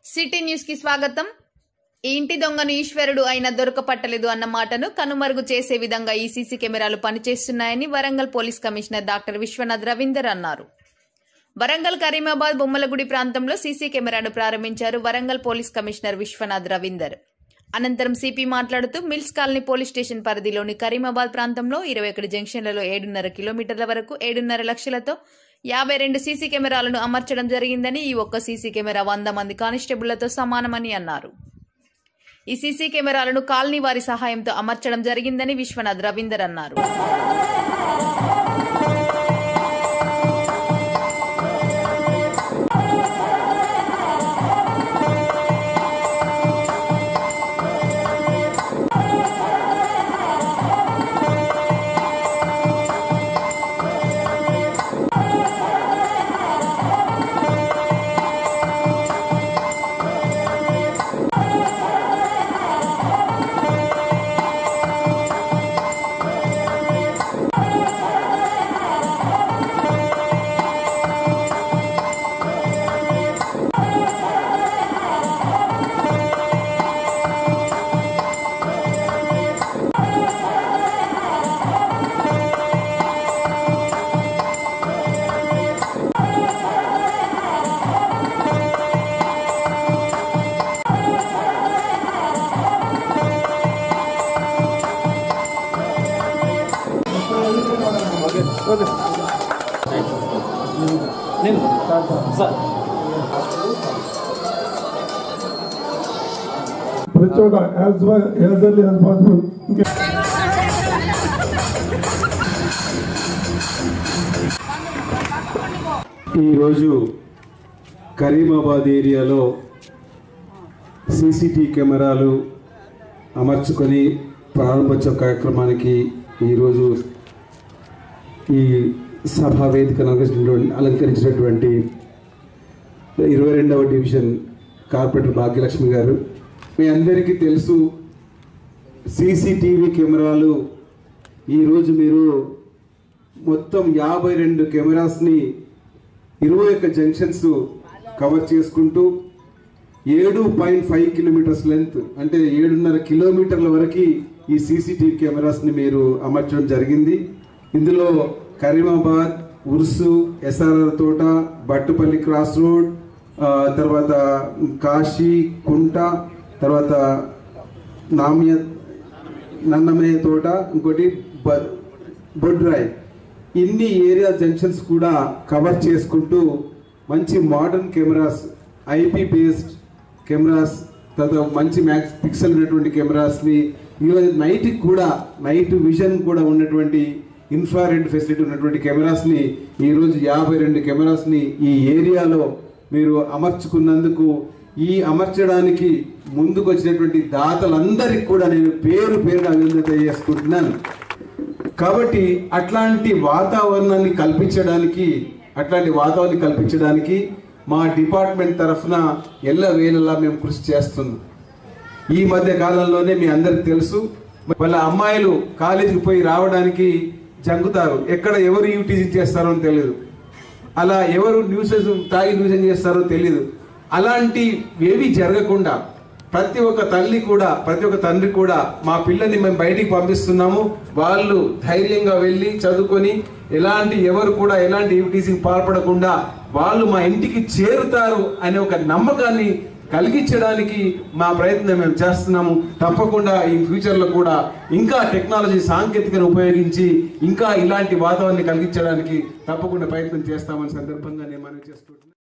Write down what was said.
city news కి స్వాగతం ఈ ఇంటి దొంగను ఈశ్వరుడు అయినా దొరకపట్టలేదు అన్న మాటను కనుమరుగు చేసే విధంగా ఈ సీసీ కెమెరాలు పనిచేస్తున్నాయని Warangal police commissioner doctor Vishwanath Ravinder అన్నారు వరంగల్ కరీమాబాద్ బొమ్మలగుడి ప్రాంతంలో సీసీ కెమెరాను ప్రారంభించారు వరంగల్ పోలీస్ కమిషనర్ విశ్వనాథ్ రవీందర్ అనంతరం సిపి మాట్లాడుతూ మిల్స్ కాలనీ పోలీస్ స్టేషన్ పరిధిలోని కరీమాబాద్ ప్రాంతంలో ఇరవై ఒకటి జంక్షన్లలో ఏడున్నర కిలోమీటర్ల వరకు ఏడున్నర లక్షలతో యాభై రెండు సీసీ కెమెరాలను అమర్చడం జరిగిందని ఈ ఒక్క సీసీ కెమెరా వంద మంది కానిస్టేబుళ్లతో సమానమని అన్నారు ఈ సీసీ కెమెరాలను కాలనీ వారి సహాయంతో అమర్చడం జరిగిందని విశ్వనాథ్ రవీందర్ అన్నారు నేను సార్ ప్రతి ఒక్క as as early as possible ఈరోజు కరీమాబాద్ ఏరియాలో సీసీటీ కెమెరాలు అమర్చుకొని ప్రారంభోత్సవ కార్యక్రమానికి ఈరోజు ఈ సభా వేదికను అలంకరించినటువంటి అలంకరించినటువంటి ఇరవై రెండవ డివిజన్ కార్పొరేటర్ భాగ్యలక్ష్మి గారు మీ అందరికీ తెలుసు సీసీటీవీ కెమెరాలు ఈరోజు మీరు మొత్తం యాభై రెండు కెమెరాస్ని ఇరవై ఒక్క జంక్షన్స్ కవర్ చేసుకుంటూ ఏడు పాయింట్ ఫైవ్ కిలోమీటర్స్ లెంత్ అంటే ఏడున్నర కిలోమీటర్ల వరకు ఈ సీసీటీవీ కెమెరాస్ని మీరు అమర్చడం జరిగింది ఇందులో కరీమాబాద్ ఉర్సు ఎస్ఆర్ఆర్ తోట బట్టుపల్లి క్రాస్ రోడ్ ఆ, తర్వాత కాశీ కుంట తర్వాత నామ్య నన్నమయ్య తోట ఇంకోటి బ- బొడ్రాయ్ ఇన్ని ఏరియా జంక్షన్స్ కూడా కవర్ చేసుకుంటూ మంచి modern cameras IP based cameras తర్వాత మంచి మ్యాక్స్ పిక్సెల్ ఉన్నటువంటి కెమెరాస్ని ఈరోజు నైట్కి కూడా నైట్ విజన్ కూడా ఉన్నటువంటి ఇన్ఫ్రారెడ్ ఫెసిలిటీ ఉన్నటువంటి కెమెరాస్ని ఈరోజు యాభై రెండు కెమెరాస్ని ఈ ఏరియాలో మీరు అమర్చుకున్నందుకు ఈ అమర్చడానికి ముందుకు వచ్చినటువంటి దాతలందరికీ కూడా నేను పేరు పేరున అభినందన తెలియజేసుకుంటున్నాను కాబట్టి అట్లాంటి వాతావరణాన్ని కల్పించడానికి అట్లాంటి వాతావరణాన్ని కల్పించడానికి మా డిపార్ట్మెంట్ తరఫున ఎల్ల వేళలా మేము కృషి చేస్తున్నాం ఈ మధ్య కాలంలోనే మీ అందరికి తెలుసు వాళ్ళ అమ్మాయిలు కాలేజీకి పోయి రావడానికి జంకుతారు ఎక్కడ ఎవరు యూటీజింగ్ చేస్తారో అని తెలియదు అలా ఎవరు న్యూసెస్ తాగి న్యూసెస్ చేస్తారో తెలియదు అలాంటి ఏవి జరగకుండా ప్రతి ఒక్క తల్లి కూడా ప్రతి ఒక్క తండ్రి కూడా మా పిల్లల్ని మేము బయటికి పంపిస్తున్నాము వాళ్ళు ధైర్యంగా వెళ్ళి చదువుకొని ఎలాంటి ఎవరు కూడా ఎలాంటి యూటీసింగ్ పాల్పడకుండా వాళ్ళు మా ఇంటికి చేరుతారు అనే ఒక నమ్మకాన్ని కలిగించడానికి మా ప్రయత్నం మేము చేస్తున్నాము తప్పకుండా ఈ ఫ్యూచర్లో కూడా ఇంకా టెక్నాలజీ సాంకేతికను ఉపయోగించి ఇంకా ఇలాంటి వాతావరణాన్ని కలిగించడానికి తప్పకుండా ప్రయత్నం చేస్తామని సందర్భంగా నేను మనవి చేసుకుంటున్నాను